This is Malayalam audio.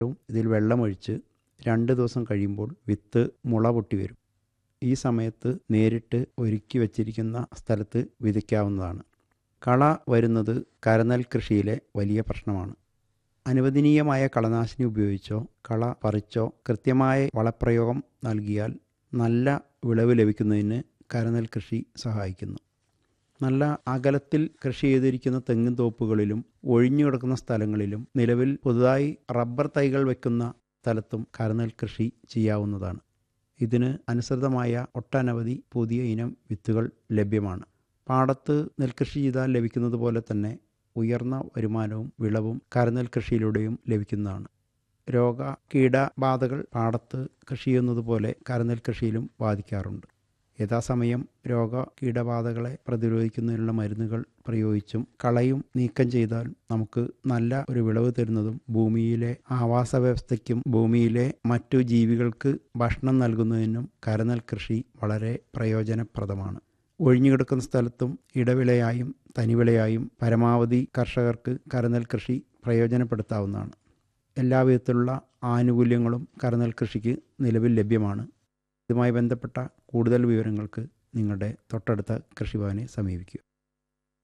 ഇതിൽ വെള്ളമൊഴിച്ച് രണ്ട് ദിവസം കഴിയുമ്പോൾ വിത്ത് മുള പൊട്ടി വരും ഈ സമയത്ത് നേരിട്ട് ഒരുക്കി വച്ചിരിക്കുന്ന സ്ഥലത്ത് വിതയ്ക്കാവുന്നതാണ് കള വരുന്നത് കരനെൽ കൃഷിയിലെ വലിയ പ്രശ്നമാണ് അനുവദനീയമായ കളനാശിനി ഉപയോഗിച്ചോ കള പറിച്ചോ കൃത്യമായ വളപ്രയോഗം നൽകിയാൽ നല്ല വിളവ് ലഭിക്കുന്നതിന് കരനെൽ കൃഷി സഹായിക്കുന്നു നല്ല അകലത്തിൽ കൃഷി ചെയ്തിരിക്കുന്ന തെങ്ങിൻ തോപ്പുകളിലും ഒഴിഞ്ഞു കിടക്കുന്ന സ്ഥലങ്ങളിലും നിലവിൽ പുതുതായി റബ്ബർ തൈകൾ വെക്കുന്ന സ്ഥലത്തും കരനെൽ കൃഷി ചെയ്യാവുന്നതാണ് ഇതിന് അനുസൃതമായ ഒട്ടനവധി പുതിയ ഇനം വിത്തുകൾ ലഭ്യമാണ് പാടത്ത് നെൽകൃഷി ചെയ്താൽ ലഭിക്കുന്നത് പോലെ തന്നെ ഉയർന്ന വരുമാനവും വിളവും കരനെൽ കൃഷിയിലൂടെയും ലഭിക്കുന്നതാണ് രോഗ കീടബാധകൾ പാടത്ത് കൃഷി ചെയ്യുന്നത് പോലെ കരനെൽ കൃഷിയിലും ബാധിക്കാറുണ്ട് യഥാസമയം രോഗ കീടബാധകളെ പ്രതിരോധിക്കുന്നതിനുള്ള മരുന്നുകൾ പ്രയോഗിച്ചും കളയും നീക്കം ചെയ്താൽ നമുക്ക് നല്ല ഒരു വിളവ് തരുന്നതും ഭൂമിയിലെ ആവാസ വ്യവസ്ഥയ്ക്കും ഭൂമിയിലെ മറ്റു ജീവികൾക്ക് ഭക്ഷണം നൽകുന്നതിനും കരനെൽ കൃഷി വളരെ പ്രയോജനപ്രദമാണ് ഒഴിഞ്ഞുകിടക്കുന്ന സ്ഥലത്തും ഇടവിളയായും തനിവിളയായും പരമാവധി കർഷകർക്ക് കരനെൽ കൃഷി പ്രയോജനപ്പെടുത്താവുന്നതാണ് എല്ലാവിധത്തിലുള്ള ആനുകൂല്യങ്ങളും കരനെൽ കൃഷിക്ക് നിലവിൽ ലഭ്യമാണ് ഇതുമായി ബന്ധപ്പെട്ട കൂടുതൽ വിവരങ്ങൾക്ക് നിങ്ങളുടെ തൊട്ടടുത്ത കൃഷിഭവനെ സമീപിക്കുക